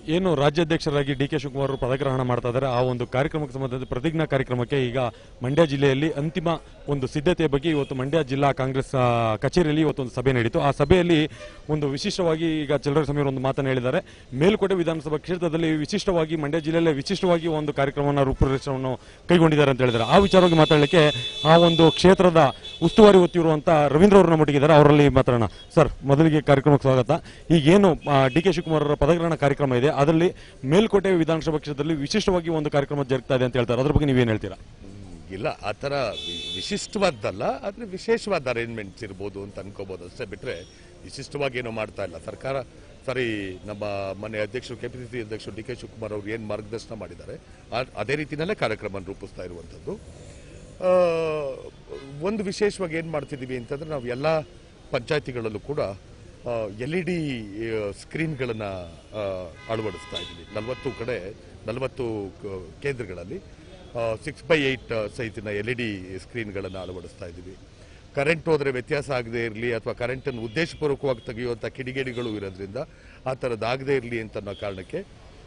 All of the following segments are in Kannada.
ಏನು ರಾಜ್ಯಾಧ್ಯಕ್ಷರಾಗಿ ಡಿ ಕೆ ಶಿವಕುಮಾರ್ ಅವರು ಪದಗ್ರಹಣ ಮಾಡ್ತಾ ಇದ್ದಾರೆ ಆ ಒಂದು ಕಾರ್ಯಕ್ರಮಕ್ಕೆ ಸಂಬಂಧಿಸಿದ ಪ್ರತಿಜ್ಞಾ ಕಾರ್ಯಕ್ರಮಕ್ಕೆ ಈಗ ಮಂಡ್ಯ ಜಿಲ್ಲೆಯಲ್ಲಿ ಅಂತಿಮ ಒಂದು ಸಿದ್ಧತೆಯ ಬಗ್ಗೆ ಇವತ್ತು ಮಂಡ್ಯ ಜಿಲ್ಲಾ ಕಾಂಗ್ರೆಸ್ ಆ, ಕಚೇರಿಯಲ್ಲಿ ಇವತ್ತು ಒಂದು ಸಭೆ ನಡೀತು ಆ ಸಭೆಯಲ್ಲಿ ಒಂದು ವಿಶಿಷ್ಟವಾಗಿ ಈಗ ಚಲರ ಸಮೀರ್ ಒಂದು ಮಾತನ್ನು ಹೇಳಿದ್ದಾರೆ ಮೇಲುಕೋಟೆ ವಿಧಾನಸಭಾ ಕ್ಷೇತ್ರದಲ್ಲಿ ವಿಶಿಷ್ಟವಾಗಿ ಮಂಡ್ಯ ಜಿಲ್ಲೆಯಲ್ಲೇ ವಿಶಿಷ್ಟವಾಗಿ ಒಂದು ಕಾರ್ಯಕ್ರಮವನ್ನು ರೂಪುರೇಷವನ್ನು ಕೈಗೊಂಡಿದ್ದಾರೆ ಅಂತ ಹೇಳಿದ್ದಾರೆ ಆ ವಿಚಾರವಾಗಿ ಮಾತಾಡಲಿಕ್ಕೆ ಆ ಒಂದು ಕ್ಷೇತ್ರದ ಉಸ್ತುವಾರಿ ಹೊತ್ತಿರುವಂತ ರವೀಂದ್ರ ಅವರು ನಮ್ಮೊಟ್ಟಿಗಿದ್ದಾರೆ ಅವರಲ್ಲಿ ಮಾತಾಡೋಣ ಸರ್ ಮೊದಲಿಗೆ ಕಾರ್ಯಕ್ರಮಕ್ಕೆ ಸ್ವಾಗತ ಈಗೇನು ಡಿ ಕೆ ಶಿವಕುಮಾರ್ ಅವರ ಪದಗ್ರಹಣ ಕಾರ್ಯಕ್ರಮ ಇದೆ ಅದರಲ್ಲಿ ಮೇಲ್ಕೋಟೆ ವಿಧಾನಸಭಾ ಕ್ಷೇತ್ರದಲ್ಲಿ ವಿಶಿಷ್ಟವಾಗಿ ಒಂದು ಕಾರ್ಯಕ್ರಮ ಜರುಗ್ತಾ ಇದೆ ಅಂತ ಹೇಳ್ತಾರೆ ಅದ್ರ ಬಗ್ಗೆ ನೀವೇನು ಹೇಳ್ತೀರಾ ಇಲ್ಲ ಆ ಥರ ವಿ- ವಿಶಿಷ್ಟವಾದ್ದಲ್ಲ ಆದರೆ ವಿಶೇಷವಾದ ಅರೇಂಜ್ಮೆಂಟ್ಸ್ ಇರ್ಬೋದು ಅಂತ ಅನ್ಕೋಬೋದು ಅಷ್ಟೇ ಬಿಟ್ಟರೆ ವಿಶಿಷ್ಟವಾಗಿ ಏನೂ ಮಾಡ್ತಾ ಇಲ್ಲ ಸರ್ಕಾರ ಸರಿ ನಮ್ಮ ಮನೆ ಅಧ್ಯಕ್ಷರು ಕೆ ಪಿ ಸಿ ಸಿ ಅಧ್ಯಕ್ಷರು ಡಿ ಕೆ ಶಿವಕುಮಾರ್ ಅವರು ಏನು ಮಾರ್ಗದರ್ಶನ ಮಾಡಿದ್ದಾರೆ ಆ- ಅದೇ ರೀತಿಯಲ್ಲೇ ಕಾರ್ಯಕ್ರಮ ರೂಪಿಸ್ತಾ ಇರುವಂಥದ್ದು ಆ, ಒಂದು ವಿಶೇಷವಾಗಿ ಏನು ಮಾಡ್ತಿದ್ದೀವಿ ಅಂತಂದ್ರೆ ನಾವು ಎಲ್ಲ ಪಂಚಾಯತಿಗಳಲ್ಲೂ ಕೂಡ ಎಲ್ ಇ ಡಿ ಸ್ಕ್ರೀನ್ಗಳನ್ನು ಅಳವಡಿಸ್ತಾ ಇದ್ದೀವಿ ನಲವತ್ತು ಕಡೆ ನಲವತ್ತು ಕ- ಕೇಂದ್ರಗಳಲ್ಲಿ ಸಿಕ್ಸ್ ಬೈ ಏಯ್ಟ್ ಸೈಜಿನ ಎಲ್ ಇ ಡಿ ಸ್ಕ್ರೀನ್ಗಳನ್ನು ಅಳವಡಿಸ್ತಾ ಇದ್ದೀವಿ ಕರೆಂಟ್ ಹೋದರೆ ವ್ಯತ್ಯಾಸ ಆಗದೇ ಇರಲಿ ಅಥವಾ ಕರೆಂಟನ್ನು ಉದ್ದೇಶಪೂರ್ವಕವಾಗಿ ತೆಗೆಯುವಂಥ ಕಿಡಿಗೇಡಿಗಳು ಇರೋದ್ರಿಂದ ಆ ಥರದ್ದಾಗದೇ ಇರಲಿ ಅಂತ ಅನ್ನೋ ಕಾರಣಕ್ಕೆ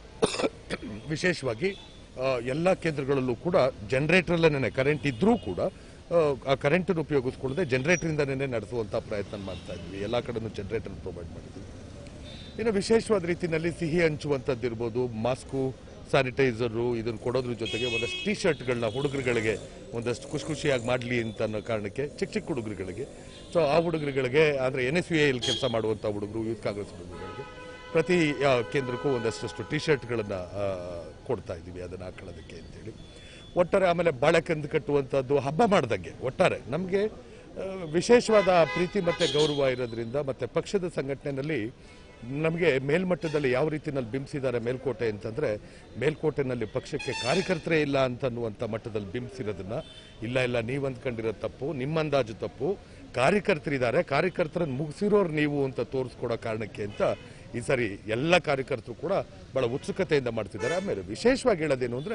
ವಿಶೇಷವಾಗಿ ಆ, ಎಲ್ಲ ಕೇಂದ್ರಗಳಲ್ಲೂ ಕೂಡ ಜನರೇಟರ್ಲೇ ಕರೆಂಟ್ ಇದ್ರೂ ಕೂಡ ಆ, ಆ ಕರೆಂಟನ್ನು ಉಪಯೋಗಿಸ್ಕೊಳ್ಳದೆ ಜನರೇಟರಿಂದನೇ ನಡೆಸುವಂಥ ಪ್ರಯತ್ನ ಮಾಡ್ತಾ ಇದ್ವಿ ಎಲ್ಲ ಕಡೆನೂ ಜನರೇಟರ್ ಪ್ರೊವೈಡ್ ಮಾಡಿದ್ವಿ ಇನ್ನು ವಿಶೇಷವಾದ ರೀತಿಯಲ್ಲಿ ಸಿಹಿ ಹಂಚುವಂಥದ್ದು ಇರ್ಬೋದು ಮಾಸ್ಕು ಸ್ಯಾನಿಟೈಸರು ಇದನ್ನು ಕೊಡೋದ್ರ ಜೊತೆಗೆ ಒಂದಷ್ಟು ಟಿ ಶರ್ಟ್ಗಳನ್ನ ಹುಡುಗರುಗಳಿಗೆ ಒಂದಷ್ಟು ಖುಷಿ ಖುಷಿಯಾಗಿ ಮಾಡಲಿ ಅಂತ ಅನ್ನೋ ಕಾರಣಕ್ಕೆ ಚಿಕ್ಕ ಚಿಕ್ಕ ಹುಡುಗರುಗಳಿಗೆ ಸೊ ಆ ಹುಡುಗರುಗಳಿಗೆ ಅಂದರೆ ಎನ್ ಎಸ್ ಯು ಎಲ್ ಕೆಲಸ ಮಾಡುವಂಥ ಹುಡುಗರು ಯೂತ್ ಕಾಂಗ್ರೆಸ್ ಹುಡುಗರುಗಳಿಗೆ ಪ್ರತಿ ಆ, ಕೇಂದ್ರಕ್ಕೂ ಒಂದಷ್ಟು ಟಿ ಶರ್ಟ್ಗಳನ್ನು ಕೊಡ್ತಾ ಇದ್ದೀವಿ ಅದನ್ನು ಹಾಕೊಳ್ಳೋದಕ್ಕೆ ಅಂತೇಳಿ ಒಟ್ಟಾರೆ ಆಮೇಲೆ ಬಾಳೆಕಂದು ಕಟ್ಟುವಂಥದ್ದು ಹಬ್ಬ ಮಾಡ್ದಂಗೆ ಒಟ್ಟಾರೆ ನಮಗೆ ವಿಶೇಷವಾದ ಪ್ರೀತಿ ಮತ್ತು ಗೌರವ ಇರೋದ್ರಿಂದ ಮತ್ತು ಪಕ್ಷದ ಸಂಘಟನೆಯಲ್ಲಿ ನಮಗೆ ಮೇಲ್ಮಟ್ಟದಲ್ಲಿ ಯಾವ ರೀತಿನಲ್ಲಿ ಬಿಂಬಿಸಿದ್ದಾರೆ ಮೇಲ್ಕೋಟೆ ಅಂತಂದರೆ ಮೇಲ್ಕೋಟೆನಲ್ಲಿ ಪಕ್ಷಕ್ಕೆ ಕಾರ್ಯಕರ್ತರೇ ಇಲ್ಲ ಅಂತ ಅನ್ನುವಂಥ ಮಟ್ಟದಲ್ಲಿ ಬಿಂಬಿಸಿರೋದನ್ನ ಇಲ್ಲ ಇಲ್ಲ ನೀವು ಅಂದ್ಕೊಂಡಿರೋ ತಪ್ಪು ನಿಮ್ಮ ಅಂದಾಜು ತಪ್ಪು ಕಾರ್ಯಕರ್ತರಿದ್ದಾರೆ ಕಾರ್ಯಕರ್ತರನ್ನು ಮುಗಿಸಿರೋರು ನೀವು ಅಂತ ತೋರಿಸ್ಕೊಡೋ ಕಾರಣಕ್ಕೆ ಅಂತ ಈ ಸರಿ ಎಲ್ಲ ಕಾರ್ಯಕರ್ತರು ಕೂಡ ಬಹಳ ಉತ್ಸುಕತೆಯಿಂದ ಮಾಡ್ತಿದ್ದಾರೆ ಆಮೇಲೆ ವಿಶೇಷವಾಗಿ ಹೇಳೋದೇನು ಅಂದರೆ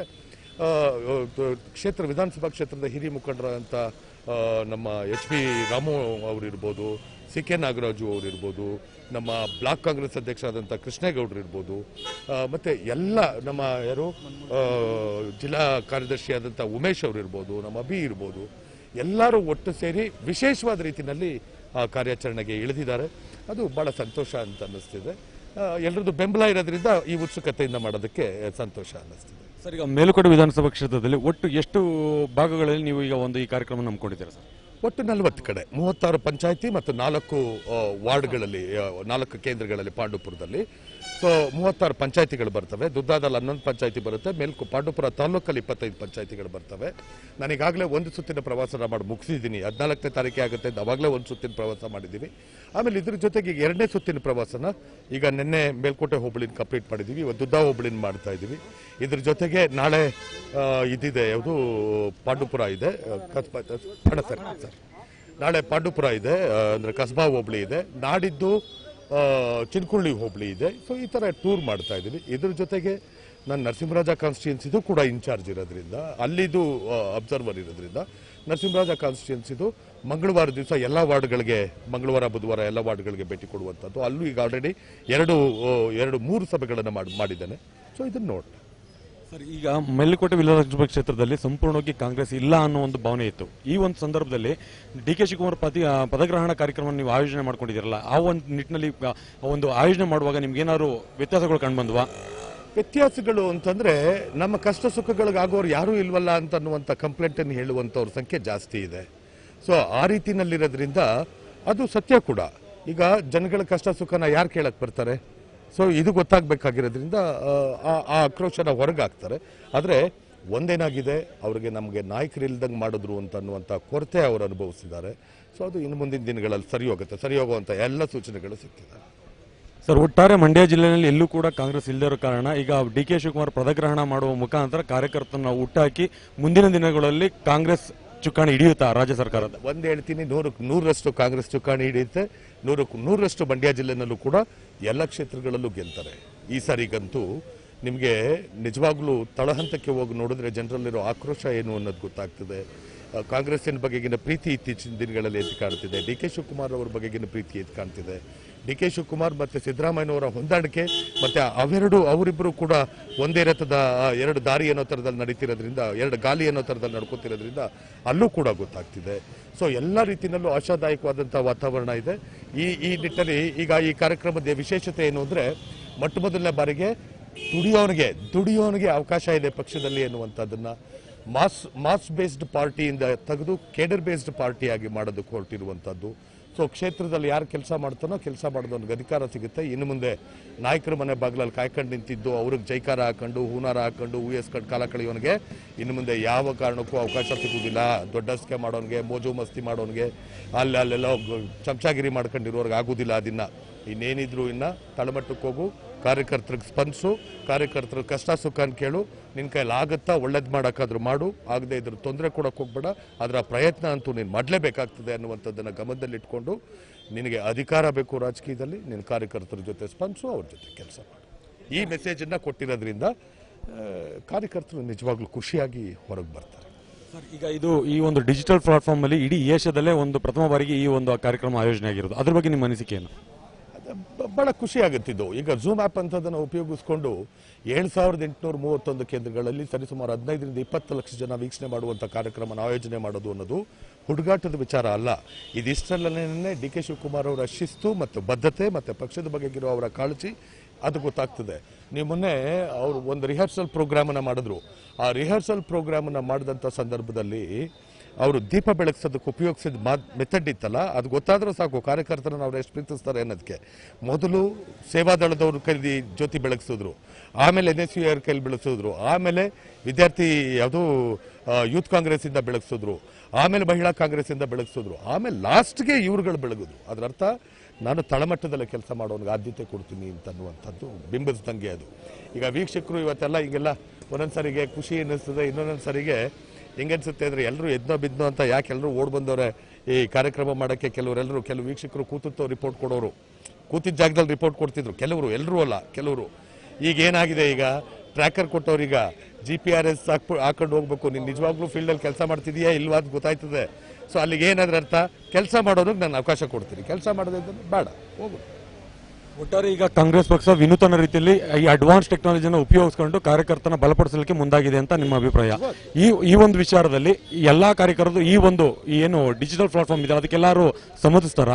ಕ್ಷೇತ್ರ ವಿಧಾನಸಭಾ ಕ್ಷೇತ್ರದ ಹಿರಿಯ ಮುಖಂಡರಂತ ಆ, ನಮ್ಮ ಎಚ್ ಪಿ ರಾಮು ಅವರಿರ್ಬೋದು ಸಿ ಕೆ ನಾಗರಾಜು ಅವರಿರ್ಬೋದು ನಮ್ಮ ಬ್ಲಾಕ್ ಕಾಂಗ್ರೆಸ್ ಅಧ್ಯಕ್ಷರಾದಂಥ ಕೃಷ್ಣೇಗೌಡರು ಇರ್ಬೋದು ಆ, ಮತ್ತೆ ಎಲ್ಲ ನಮ್ಮ ಯಾರು ಆ, ಜಿಲ್ಲಾ ಕಾರ್ಯದರ್ಶಿಯಾದಂಥ ಉಮೇಶ್ ಅವರು ಇರ್ಬೋದು ನಮ್ಮ ಅಭಿ ಇರ್ಬೋದು ಎಲ್ಲರೂ ಒಟ್ಟು ಸೇರಿ ವಿಶೇಷವಾದ ರೀತಿಯಲ್ಲಿ ಆ ಕಾರ್ಯಾಚರಣೆಗೆ ಇಳಿದಿದ್ದಾರೆ ಅದು ಬಹಳ ಸಂತೋಷ ಅಂತ ಅನ್ನಿಸ್ತಿದೆ ಎಲ್ಲರದ್ದು ಬೆಂಬಲ ಇರೋದ್ರಿಂದ ಈ ಉತ್ಸುಕತೆಯಿಂದ ಮಾಡೋದಕ್ಕೆ ಸಂತೋಷ ಅನ್ನಿಸ್ತಿದೆ ಸರ್ ಈಗ ಮೇಲುಕೋಟೆ ವಿಧಾನಸಭಾ ಕ್ಷೇತ್ರದಲ್ಲಿ ಒಟ್ಟು ಎಷ್ಟು ಭಾಗಗಳಲ್ಲಿ ನೀವು ಈಗ ಒಂದು ಈ ಕಾರ್ಯಕ್ರಮ ನಂಬ್ಕೊಂಡಿದ್ದೀರಾ ಸರ್ ಒಟ್ಟು ನಲವತ್ತು ಕಡೆ ಮೂವತ್ತಾರು ಪಂಚಾಯತಿ ಮತ್ತು ನಾಲ್ಕು ಆ, ವಾರ್ಡ್ಗಳಲ್ಲಿ ಆ, ನಾಲ್ಕು ಕೇಂದ್ರಗಳಲ್ಲಿ ಪಾಂಡುಪುರದಲ್ಲಿ ಸೊ ಮೂವತ್ತಾರು ಪಂಚಾಯತಿಗಳು ಬರ್ತವೆ ದುದ್ದಾದಲ್ಲಿ ಹನ್ನೊಂದು ಪಂಚಾಯತಿ ಬರುತ್ತೆ ಮೇಲ್ಕು ಪಾಂಡುಪುರ ತಾಲೂಕಲ್ಲಿ ಇಪ್ಪತ್ತೈದು ಪಂಚಾಯತಿಗಳು ಬರ್ತವೆ ನಾನು ಈಗಾಗಲೇ ಒಂದು ಸುತ್ತಿನ ಪ್ರವಾಸನ ಮಾಡಿ ಮುಗಿಸಿದ್ದೀನಿ ಹದಿನಾಲ್ಕನೇ ತಾರೀಕೆ ಆಗುತ್ತೆ ಅಂತ ಅವಾಗಲೇ ಒಂದು ಸುತ್ತಿನ ಪ್ರವಾಸ ಮಾಡಿದ್ದೀನಿ ಆಮೇಲೆ ಇದ್ರ ಜೊತೆಗೆ ಈಗ ಎರಡನೇ ಸುತ್ತಿನ ಪ್ರವಾಸನ ಈಗ ನಿನ್ನೆ ಮೇಲ್ಕೋಟೆ ಹೋಬಳಿನ ಕಂಪ್ಲೀಟ್ ಮಾಡಿದ್ದೀವಿ ಇವತ್ತು ದುದ್ದಾ ಹೋಬಳಿನ ಮಾಡ್ತಾ ಇದ್ದೀವಿ ಇದ್ರ ಜೊತೆಗೆ ನಾಳೆ ಆ, ಇದಿದೆ ಯಾವುದು ಪಾಂಡುಪುರ ಇದೆ ಆ, ಕಸ್ಬಾ ಅಣ್ಣ ಸರ್ ಸರ್ ನಾಳೆ ಪಾಂಡುಪುರ ಇದೆ ಆ, ಅಂದ್ರೆ ಕಸ್ಬಾ ಹೋಬಳಿ ಇದೆ ನಾಡಿದ್ದು ಆ, ಚಿನ್ಕುಳ್ಳಿ ಹೋಬಳಿ ಇದೆ ಸೊ ಈ ಥರ ಟೂರ್ ಮಾಡ್ತಾ ಇದ್ದೀವಿ ಇದ್ರ ಜೊತೆಗೆ ನಾನು ನರಸಿಂಹರಾಜ ಕಾನ್ಸ್ಟಿಟ್ಯೂನ್ಸಿದು ಕೂಡ ಇನ್ಚಾರ್ಜ್ ಇರೋದ್ರಿಂದ ಅಲ್ಲಿದು ಅಬ್ಸರ್ವರ್ ಇರೋದ್ರಿಂದ ನರಸಿಂಹರಾಜ ಕಾನ್ಸ್ಟಿಟ್ಯೂನ್ಸಿದು ಮಂಗಳವಾರ ದಿವಸ ಎಲ್ಲ ವಾರ್ಡ್ಗಳಿಗೆ ಮಂಗಳವಾರ ಬುಧವಾರ ಎಲ್ಲ ವಾರ್ಡ್ಗಳಿಗೆ ಭೇಟಿ ಕೊಡುವಂಥದ್ದು ಅಲ್ಲೂ ಈಗ ಆಲ್ರೆಡಿ ಎರಡು ಆ, ಎರಡು ಮೂರು ಸಭೆಗಳನ್ನು ಮಾಡಿ ಮಾಡಿದ್ದೇನೆ ಸೊ ಇದನ್ನು ನೋಡಿ ಸರ್ ಈಗ ಮೇಲುಕೋಟೆ ವಿಧಾನಸಭಾ ಕ್ಷೇತ್ರದಲ್ಲಿ ಸಂಪೂರ್ಣವಾಗಿ ಕಾಂಗ್ರೆಸ್ ಇಲ್ಲ ಅನ್ನೋ ಒಂದು ಭಾವನೆ ಇತ್ತು ಈ ಒಂದು ಸಂದರ್ಭದಲ್ಲಿ ಡಿ ಕೆ ಶಿವಕುಮಾರ್ ಪತಿ ಆ, ಪದಗ್ರಹಣ ಕಾರ್ಯಕ್ರಮ ನೀವು ಆಯೋಜನೆ ಮಾಡ್ಕೊಂಡಿದ್ದೀರಲ್ಲ ಆ ಒಂದು ನಿಟ್ಟಿನಲ್ಲಿ ಆ, ಒಂದು ಆಯೋಜನೆ ಮಾಡುವಾಗ ನಿಮ್ಗೆ ಏನಾದ್ರು ವ್ಯತ್ಯಾಸಗಳು ಕಂಡುಬಂದ್ವಾ ವ್ಯತ್ಯಾಸಗಳು ಅಂತಂದ್ರೆ ನಮ್ಮ ಕಷ್ಟ ಸುಖಗಳಿಗಾಗೋರು ಯಾರೂ ಇಲ್ವಲ್ಲ ಅಂತ ಅನ್ನುವಂಥ ಕಂಪ್ಲೇಂಟ್ ಅನ್ನು ಹೇಳುವಂಥವ್ರ ಸಂಖ್ಯೆ ಜಾಸ್ತಿ ಇದೆ ಸೊ ಆ ರೀತಿನಲ್ಲಿರೋದ್ರಿಂದ ಅದು ಸತ್ಯ ಕೂಡ ಈಗ ಜನಗಳ ಕಷ್ಟ ಸುಖನ ಯಾರು ಕೇಳಕ್ ಬರ್ತಾರೆ ಸೊ ಇದು ಗೊತ್ತಾಗಬೇಕಾಗಿರೋದ್ರಿಂದ ಆ ಆ ಆಕ್ರೋಶನ ಹೊರಗಾಕ್ತಾರೆ ಆದರೆ ಒಂದೇನಾಗಿದೆ ಅವರಿಗೆ ನಮಗೆ ನಾಯಕರಿಲ್ದಂಗೆ ಮಾಡಿದ್ರು ಅಂತ ಅನ್ನುವಂಥ ಕೊರತೆ ಅವರು ಅನುಭವಿಸಿದ್ದಾರೆ ಸೊ ಅದು ಇನ್ನು ಮುಂದಿನ ದಿನಗಳಲ್ಲಿ ಸರಿ ಹೋಗುತ್ತೆ ಸರಿ ಹೋಗುವಂಥ ಎಲ್ಲ ಸೂಚನೆಗಳು ಸಿಕ್ಕಿದೆ ಸರ್ ಒಟ್ಟಾರೆ ಮಂಡ್ಯ ಜಿಲ್ಲೆಯಲ್ಲಿ ಎಲ್ಲೂ ಕೂಡ ಕಾಂಗ್ರೆಸ್ ಇಲ್ಲದೇ ಇರೋ ಕಾರಣ ಈಗ ಡಿ ಕೆ ಶಿವಕುಮಾರ್ ಪದಗ್ರಹಣ ಮಾಡುವ ಮುಖಾಂತರ ಕಾರ್ಯಕರ್ತರನ್ನ ಹುಟ್ಟಾಕಿ ಮುಂದಿನ ದಿನಗಳಲ್ಲಿ ಕಾಂಗ್ರೆಸ್ ಚುಕ್ಕಾಣಿ ಹಿಡಿಯುತ್ತಾ ರಾಜ್ಯ ಸರ್ಕಾರದ ಒಂದ್ ಹೇಳ್ತೀನಿ ನೂರಕ್ಕೆ ನೂರರಷ್ಟು ಕಾಂಗ್ರೆಸ್ ಚುಕ್ಕಾಣಿ ಹಿಡಿಯುತ್ತೆ ನೂರಕ್ಕೆ ನೂರರಷ್ಟು ಮಂಡ್ಯ ಜಿಲ್ಲೆನಲ್ಲೂ ಕೂಡ ಎಲ್ಲ ಕ್ಷೇತ್ರಗಳಲ್ಲೂ ಗೆಲ್ತಾರೆ ಈ ಸಾರಿಗಂತೂ ನಿಮಗೆ ನಿಜವಾಗ್ಲೂ ತಳಹಂತಕ್ಕೆ ಹೋಗಿ ನೋಡಿದ್ರೆ ಜನರಲ್ಲಿರೋ ಆಕ್ರೋಶ ಏನು ಅನ್ನೋದು ಗೊತ್ತಾಗ್ತದೆ ಆ, ಕಾಂಗ್ರೆಸ್ಸಿನ ಬಗೆಗಿನ ಪ್ರೀತಿ ಇತ್ತೀಚಿನ ದಿನಗಳಲ್ಲಿ ಎದ್ದು ಕಾಣ್ತಿದೆ ಡಿ ಕೆ ಶಿವಕುಮಾರ್ ಅವರ ಬಗೆಗಿನ ಪ್ರೀತಿ ಎದ್ದು ಕಾಣ್ತಿದೆ ಡಿ ಕೆ ಶಿವಕುಮಾರ್ ಮತ್ತು ಸಿದ್ದರಾಮಯ್ಯನವರ ಹೊಂದಾಣಿಕೆ ಮತ್ತು ಅವೆರಡು ಅವರಿಬ್ಬರು ಕೂಡ ಒಂದೇ ರಥದ ಆ, ಎರಡು ದಾರಿ ಅನ್ನೋ ಥರದಲ್ಲಿ ನಡೀತಿರೋದ್ರಿಂದ ಎರಡು ಗಾಲಿ ಅನ್ನೋ ಥರದಲ್ಲಿ ನಡ್ಕೋತಿರೋದ್ರಿಂದ ಅಲ್ಲೂ ಕೂಡ ಗೊತ್ತಾಗ್ತಿದೆ ಸೊ ಎಲ್ಲ ರೀತಿಯಲ್ಲೂ ಆಶಾದಾಯಕವಾದಂಥ ವಾತಾವರಣ ಇದೆ ಈ ಈ ನಿಟ್ಟಲ್ಲಿ ಈಗ ಈ ಕಾರ್ಯಕ್ರಮದ ವಿಶೇಷತೆ ಏನು ಅಂದರೆ ಮೊಟ್ಟ ಮೊದಲನೇ ಬಾರಿಗೆ ದುಡಿಯೋನಿಗೆ ದುಡಿಯೋನಿಗೆ ಅವಕಾಶ ಇದೆ ಪಕ್ಷದಲ್ಲಿ ಎನ್ನುವಂಥದ್ದನ್ನ ಮಾಸ್ ಮಾಸ್ ಬೇಸ್ಡ್ ಪಾರ್ಟಿಯಿಂದ ತೆಗೆದು ಕೇಡರ್ ಬೇಸ್ಡ್ ಪಾರ್ಟಿಯಾಗಿ ಮಾಡೋದಕ್ಕೆ ಹೊರಟಿರುವಂಥದ್ದು ಸೊ ಕ್ಷೇತ್ರದಲ್ಲಿ ಯಾರು ಕೆಲಸ ಮಾಡ್ತಾನೋ ಕೆಲಸ ಮಾಡೋದೊಂದು ಅಧಿಕಾರ ಸಿಗುತ್ತೆ ಇನ್ನು ಮುಂದೆ ನಾಯಕರ ಮನೆ ಬಾಗಿಲಲ್ಲಿ ಕಾಯ್ಕೊಂಡು ನಿಂತಿದ್ದು ಅವ್ರಿಗೆ ಜೈಕಾರ ಹಾಕೊಂಡು ಹೂನಾರ ಹಾಕೊಂಡು ಹೂ ಎಸ್ಕೊಂಡು ಕಾಲ ಕಳೆಯೋನಿಗೆ ಇನ್ನು ಮುಂದೆ ಯಾವ ಕಾರಣಕ್ಕೂ ಅವಕಾಶ ಸಿಗುವುದಿಲ್ಲ ದೊಡ್ಡಸ್ಕೆ ಮಾಡೋನಿಗೆ ಮೋಜು ಮಸ್ತಿ ಮಾಡೋನಿಗೆ ಅಲ್ಲಿ ಅಲ್ಲೆಲ್ಲ ಗ- ಚಮಚಾಗಿರಿ ಮಾಡ್ಕೊಂಡಿರೋರ್ಗೆ ಆಗೋದಿಲ್ಲ ಅದನ್ನ ಇನ್ನೇನಿದ್ರು ಇನ್ನ ತಳಮಟ್ಟಕ್ಕೆ ಹೋಗು ಕಾರ್ಯಕರ್ತರಿಗೆ ಸ್ಪಂದಿಸು ಕಾರ್ಯಕರ್ತರ ಕಷ್ಟ ಸುಖ ಅಂತ ಕೇಳು ನಿನ್ನ ಕೈಲಿ ಆಗುತ್ತಾ ಒಳ್ಳೇದು ಮಾಡೋಕ್ಕಾದ್ರೂ ಮಾಡು ಆಗದೆ ಇದ್ರ ತೊಂದರೆ ಕೊಡಕ್ಕೆ ಹೋಗ್ಬೇಡ ಅದರ ಪ್ರಯತ್ನ ಅಂತೂ ನೀನು ಮಾಡಲೇಬೇಕಾಗ್ತದೆ ಅನ್ನುವಂಥದ್ದನ್ನು ಗಮನದಲ್ಲಿಟ್ಕೊಂಡು ನಿನಗೆ ಅಧಿಕಾರ ಬೇಕು ರಾಜಕೀಯದಲ್ಲಿ ನಿನ್ನ ಕಾರ್ಯಕರ್ತರ ಜೊತೆ ಸ್ಪಂದಿಸು ಅವ್ರ ಜೊತೆ ಕೆಲಸ ಮಾಡು ಈ ಮೆಸೇಜನ್ನು ಕೊಟ್ಟಿರೋದ್ರಿಂದ ಆ, ಕಾರ್ಯಕರ್ತರು ನಿಜವಾಗ್ಲೂ ಖುಷಿಯಾಗಿ ಹೊರಗೆ ಬರ್ತಾರೆ ಸರ್ ಈಗ ಇದು ಈ ಒಂದು ಡಿಜಿಟಲ್ ಪ್ಲಾಟ್ಫಾರ್ಮ್ ಅಲ್ಲಿ ಇಡೀ ಏಷ್ಯಾದಲ್ಲೇ ಒಂದು ಪ್ರಥಮ ಬಾರಿಗೆ ಈ ಒಂದು ಕಾರ್ಯಕ್ರಮ ಆಯೋಜನೆ ಆಗಿರೋದು ಅದ್ರ ಬಗ್ಗೆ ನಿಮ್ಮ ಅನಿಸಿಕೆ ಏನು ಅದು ಬ- ಬಹಳ ಖುಷಿ ಆಗುತ್ತಿದ್ದು ಈಗ ಝೂಮ್ ಆ್ಯಪ್ ಅಂತದನ್ನು ಉಪಯೋಗಿಸ್ಕೊಂಡು ಏಳು ಸಾವಿರದ ಎಂಟುನೂರ ಮೂವತ್ತೊಂದು ಕೇಂದ್ರಗಳಲ್ಲಿ ಸರಿಸುಮಾರು ಹದಿನೈದರಿಂದ ಇಪ್ಪತ್ತು ಲಕ್ಷ ಜನ ವೀಕ್ಷಣೆ ಮಾಡುವಂಥ ಕಾರ್ಯಕ್ರಮನ ಆಯೋಜನೆ ಮಾಡೋದು ಅನ್ನೋದು ಹುಡುಗಾಟದ ವಿಚಾರ ಅಲ್ಲ ಇದಿಷ್ಟರಲ್ಲೇ ಡಿ ಕೆ ಶಿವಕುಮಾರ್ ಅವರ ಶಿಸ್ತು ಮತ್ತು ಬದ್ಧತೆ ಮತ್ತು ಪಕ್ಷದ ಬಗೆಗಿರೋ ಅವರ ಕಾಳಜಿ ಅದು ಗೊತ್ತಾಗ್ತದೆ ನೀವು ಮೊನ್ನೆ ಅವರು ಒಂದು ರಿಹರ್ಸಲ್ ಪ್ರೋಗ್ರಾಮನ್ನು ಮಾಡಿದ್ರು ಆ ರಿಹರ್ಸಲ್ ಪ್ರೋಗ್ರಾಮನ್ನು ಮಾಡಿದಂಥ ಸಂದರ್ಭದಲ್ಲಿ ಅವರು ದೀಪ ಬೆಳಗ್ಸೋದಕ್ಕೆ ಉಪಯೋಗಿಸಿದ ಮಾ ಮೆಥಡ್ ಇತ್ತಲ್ಲ ಅದು ಗೊತ್ತಾದ್ರೆ ಸಾಕು ಕಾರ್ಯಕರ್ತರನ್ನ ಅವ್ರು ಎಷ್ಟು ಪ್ರೀತಿಸ್ತಾರೆ ಅನ್ನೋದಕ್ಕೆ ಮೊದಲು ಸೇವಾದಳದವ್ರ ಕೈಲಿ ಜ್ಯೋತಿ ಬೆಳಗಿಸಿದ್ರು ಆಮೇಲೆ ಎನ್ ಎಸ್ ಯು ಆರ್ ಕೈಲಿ ಬೆಳೆಸಿದ್ರು ಆಮೇಲೆ ವಿದ್ಯಾರ್ಥಿ ಯಾವುದು ಯೂತ್ ಕಾಂಗ್ರೆಸ್ಸಿಂದ ಬೆಳಗಿಸಿದ್ರು ಆಮೇಲೆ ಮಹಿಳಾ ಕಾಂಗ್ರೆಸ್ಸಿಂದ ಬೆಳಗಿಸಿದ್ರು ಆಮೇಲೆ ಲಾಸ್ಟ್ಗೆ ಇವ್ರುಗಳು ಬೆಳಗಿದ್ರು ಅದರ ಅರ್ಥ ನಾನು ತಳಮಟ್ಟದಲ್ಲಿ ಕೆಲಸ ಮಾಡೋನಿಗೆ ಆದ್ಯತೆ ಕೊಡ್ತೀನಿ ಅಂತ ಅನ್ನುವಂಥದ್ದು ಬಿಂಬಿಸ್ದಂಗೆ ಅದು ಈಗ ವೀಕ್ಷಕರು ಇವತ್ತೆಲ್ಲ ಹಿಂಗೆಲ್ಲ ಒಂದೊಂದು ಸರಿಗೆ ಖುಷಿ ಅನ್ನಿಸ್ತದೆ ಇನ್ನೊಂದೊಂದು ಸರಿಗೆ ಹೆಂಗನ್ಸುತ್ತೆ ಅಂದರೆ ಎಲ್ಲರೂ ಎದ್ನೋ ಬಿದ್ನೋ ಅಂತ ಯಾಕೆ ಎಲ್ಲರೂ ಓಡ್ ಬಂದವ್ರೆ ಈ ಕಾರ್ಯಕ್ರಮ ಮಾಡೋಕ್ಕೆ ಕೆಲವರೆಲ್ಲರೂ ಕೆಲವು ವೀಕ್ಷಕರು ಕೂತುತ್ತೋ ರಿಪೋರ್ಟ್ ಕೊಡೋರು ಕೂತಿದ್ದ ಜಾಗದಲ್ಲಿ ರಿಪೋರ್ಟ್ ಕೊಡ್ತಿದ್ರು ಕೆಲವರು ಎಲ್ಲರೂ ಅಲ್ಲ ಕೆಲವರು ಈಗ ಏನಾಗಿದೆ ಈಗ ಟ್ರ್ಯಾಕರ್ ಕೊಟ್ಟವ್ರೀಗ ಜಿ ಪಿ ಆರ್ ಎಸ್ ಹಾಕ್ಬ ಹಾಕೊಂಡು ಹೋಗ್ಬೇಕು ನೀನು ನಿಜವಾಗ್ಲೂ ಫೀಲ್ಡಲ್ಲಿ ಕೆಲಸ ಮಾಡ್ತಿದೀಯಾ ಇಲ್ವಾ ಅಂತ ಗೊತ್ತಾಯ್ತದೆ ಸೊ ಅಲ್ಲಿಗೆ ಏನಾದ್ರ ಅರ್ಥ ಕೆಲಸ ಮಾಡೋದಕ್ಕೆ ನಾನು ಅವಕಾಶ ಕೊಡ್ತೀನಿ ಕೆಲಸ ಮಾಡೋದಿದ್ರೆ ಬೇಡ ಹೋಗು ಒಟ್ಟಾರೆ ಈಗ ಕಾಂಗ್ರೆಸ್ ಪಕ್ಷ ವಿನೂತನ ರೀತಿಯಲ್ಲಿ ಈ ಅಡ್ವಾನ್ಸ್ ಟೆಕ್ನಾಲಜಿನ ಉಪಯೋಗಿಸಿಕೊಂಡು ಕಾರ್ಯಕರ್ತನ ಬಲಪಡಿಸಲಿಕ್ಕೆ ಮುಂದಾಗಿದೆ ಅಂತ ನಿಮ್ಮ ಅಭಿಪ್ರಾಯ ಈ ಈ ಒಂದು ವಿಚಾರದಲ್ಲಿ ಈ ಎಲ್ಲಾ ಕಾರ್ಯಕರ್ತರು ಈ ಒಂದು ಈ ಏನು ಡಿಜಿಟಲ್ ಪ್ಲಾಟ್ಫಾರ್ಮ್ ಇದೆ ಅದಕ್ಕೆಲ್ಲರೂ ಸಮ್ಮತಿಸ್ತಾರ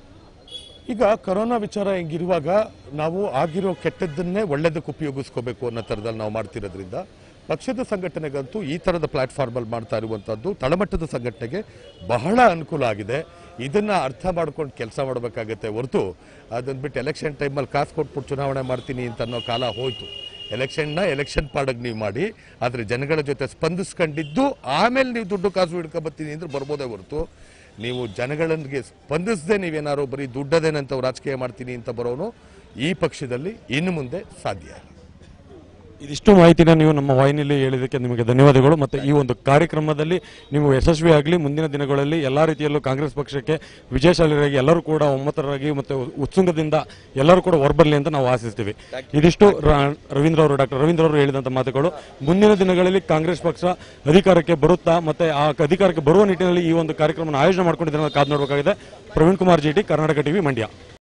ಈಗ ಕೊರೋನಾ ವಿಚಾರ ಹಿಂಗಿರುವಾಗ ನಾವು ಆಗಿರೋ ಕೆಟ್ಟದ್ದನ್ನೇ ಒಳ್ಳೇದಕ್ಕೆ ಉಪಯೋಗಿಸ್ಕೋಬೇಕು ಅನ್ನೋ ಥರದಲ್ಲಿ ನಾವು ಮಾಡ್ತಿರೋದ್ರಿಂದ ಪಕ್ಷದ ಸಂಘಟನೆಗಂತೂ ಈ ಥರದ ಪ್ಲಾಟ್ಫಾರ್ಮಲ್ಲಿ ಮಾಡ್ತಾ ಇರುವಂಥದ್ದು ತಳಮಟ್ಟದ ಸಂಘಟನೆಗೆ ಬಹಳ ಅನುಕೂಲ ಆಗಿದೆ ಇದನ್ನ ಅರ್ಥ ಮಾಡ್ಕೊಂಡು ಕೆಲಸ ಮಾಡಬೇಕಾಗತ್ತೆ ಹೊರತು ಅದನ್ನ ಬಿಟ್ಟು ಎಲೆಕ್ಷನ್ ಟೈಮಲ್ಲಿ ಕಾಸು ಕೊಟ್ಬಿಟ್ಟು ಚುನಾವಣೆ ಮಾಡ್ತೀನಿ ಅಂತ ಅನ್ನೋ ಕಾಲ ಹೋಯ್ತು ಎಲೆಕ್ಷನ್ನ ಎಲೆಕ್ಷನ್ ಪಾಡಗ್ ನೀವು ಮಾಡಿ ಆದರೆ ಜನಗಳ ಜೊತೆ ಸ್ಪಂದಿಸ್ಕೊಂಡಿದ್ದು ಆಮೇಲೆ ನೀವು ದುಡ್ಡು ಕಾಸು ಹಿಡ್ಕೊಬತ್ತೀನಿ ಅಂದ್ರೆ ಬರ್ಬೋದೇ ಹೊರತು ನೀವು ಜನಗಳಿಗೆ ಸ್ಪಂದಿಸದೆ ನೀವೇನಾದ್ರು ಬರೀ ದುಡ್ಡದೇನಂತ ರಾಜಕೀಯ ಮಾಡ್ತೀನಿ ಅಂತ ಬರೋನು ಈ ಪಕ್ಷದಲ್ಲಿ ಇನ್ನು ಮುಂದೆ ಸಾಧ್ಯ ಇಲ್ಲ ಇದಿಷ್ಟು ಮಾಹಿತಿನ ನೀವು ನಮ್ಮ ವಾಹಿನಿಯಲ್ಲಿ ಹೇಳಿದ್ದಕ್ಕೆ ನಿಮಗೆ ಧನ್ಯವಾದಗಳು ಮತ್ತೆ ಈ ಒಂದು ಕಾರ್ಯಕ್ರಮದಲ್ಲಿ ನೀವು ಯಶಸ್ವಿಯಾಗಲಿ ಮುಂದಿನ ದಿನಗಳಲ್ಲಿ ಎಲ್ಲಾ ರೀತಿಯಲ್ಲೂ ಕಾಂಗ್ರೆಸ್ ಪಕ್ಷಕ್ಕೆ ವಿಜಯಶಾಲಿಯಾಗಿ ಎಲ್ಲರೂ ಕೂಡ ಒಮ್ಮತರಾಗಿ ಮತ್ತೆ ಉತ್ಸುಂಗದಿಂದ ಎಲ್ಲರೂ ಕೂಡ ಹೊರಬರಲಿ ಅಂತ ನಾವು ಆಶಿಸ್ತೀವಿ ಇದಿಷ್ಟು ರ- ರವೀಂದ್ರ ಅವರು ಡಾಕ್ಟರ್ ರವೀಂದ್ರ ಅವರು ಹೇಳಿದಂತ ಮಾತುಗಳು ಮುಂದಿನ ದಿನಗಳಲ್ಲಿ ಕಾಂಗ್ರೆಸ್ ಪಕ್ಷ ಅಧಿಕಾರಕ್ಕೆ ಬರುತ್ತಾ ಮತ್ತೆ ಆ ಅಧಿಕಾರಕ್ಕೆ ಬರುವ ನಿಟ್ಟಿನಲ್ಲಿ ಈ ಒಂದು ಕಾರ್ಯಕ್ರಮ ಆಯೋಜನೆ ಮಾಡ್ಕೊಂಡಿದ್ದಾರೆ ಕಾದು ನೋಡಬೇಕಾಗಿದೆ Praveen Kumar G T Karnataka TV Mandya